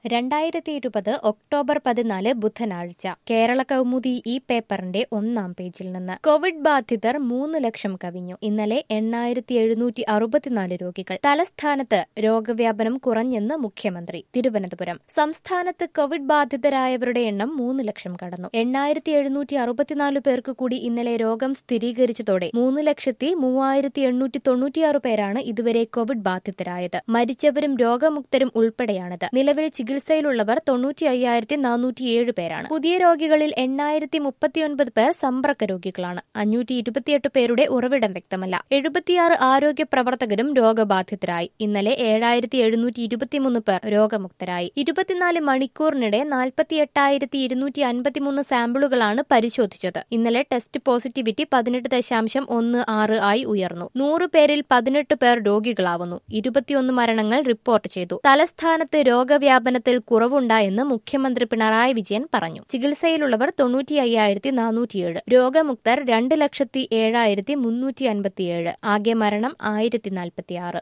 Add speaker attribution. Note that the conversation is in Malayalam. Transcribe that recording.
Speaker 1: രണ്ടായിരത്തി ഇരുപത് ഒക്ടോബർ പതിനാല് ബുധനാഴ്ച കേരള കൗമുദി ഈ പേപ്പറിന്റെ ഒന്നാം പേജിൽ നിന്ന് കോവിഡ് ബാധിതർ മൂന്ന് ലക്ഷം കവിഞ്ഞു ഇന്നലെ എണ്ണായിരത്തി എഴുന്നൂറ്റി അറുപത്തിനാല് രോഗികൾ തലസ്ഥാനത്ത് രോഗവ്യാപനം കുറഞ്ഞെന്ന് മുഖ്യമന്ത്രി തിരുവനന്തപുരം സംസ്ഥാനത്ത് കോവിഡ് ബാധിതരായവരുടെ എണ്ണം മൂന്ന് ലക്ഷം കടന്നു എണ്ണായിരത്തി എഴുന്നൂറ്റി അറുപത്തിനാല് പേർക്ക് കൂടി ഇന്നലെ രോഗം സ്ഥിരീകരിച്ചതോടെ മൂന്ന് ലക്ഷത്തി മൂവായിരത്തി എണ്ണൂറ്റി തൊണ്ണൂറ്റിയാറ് പേരാണ് ഇതുവരെ കോവിഡ് ബാധിതരായത് മരിച്ചവരും രോഗമുക്തരും ഉൾപ്പെടെയാണിത് നിലവിൽ ചികിത്സയിലുള്ളവർ തൊണ്ണൂറ്റി അയ്യായിരത്തി നാനൂറ്റിയേഴ് പേരാണ് പുതിയ രോഗികളിൽ എണ്ണായിരത്തി മുപ്പത്തിയൊൻപത് പേർ സമ്പർക്ക രോഗികളാണ് അഞ്ഞൂറ്റി ഇരുപത്തിയെട്ട് പേരുടെ ഉറവിടം വ്യക്തമല്ല എഴുപത്തിയാറ് ആരോഗ്യ പ്രവർത്തകരും രോഗബാധിതരായി ഇന്നലെ ഏഴായിരത്തി എഴുന്നൂറ്റി ഇരുപത്തിമൂന്ന് പേർ രോഗമുക്തരായി ഇരുപത്തിനാല് മണിക്കൂറിനിടെ നാൽപ്പത്തി എട്ടായിരത്തി ഇരുന്നൂറ്റി അൻപത്തിമൂന്ന് സാമ്പിളുകളാണ് പരിശോധിച്ചത് ഇന്നലെ ടെസ്റ്റ് പോസിറ്റിവിറ്റി പതിനെട്ട് ദശാംശം ഒന്ന് ആറ് ആയി ഉയർന്നു നൂറ് പേരിൽ പതിനെട്ട് പേർ രോഗികളാവുന്നു ഇരുപത്തിയൊന്ന് മരണങ്ങൾ റിപ്പോർട്ട് ചെയ്തു തലസ്ഥാനത്ത് രോഗവ്യാപനത്തിൽ കുറവുണ്ടായെന്ന് മുഖ്യമന്ത്രി പിണറായി വിജയൻ പറഞ്ഞു ചികിത്സയിലുള്ളവർ തൊണ്ണൂറ്റി അയ്യായിരത്തി നാനൂറ്റിയേഴ് രോഗമുക്തർ രണ്ട് ലക്ഷത്തി ഏഴായിരത്തി മുന്നൂറ്റി അൻപത്തിയേഴ് ആകെ മരണം ആയിരത്തി നാൽപ്പത്തിയാറ്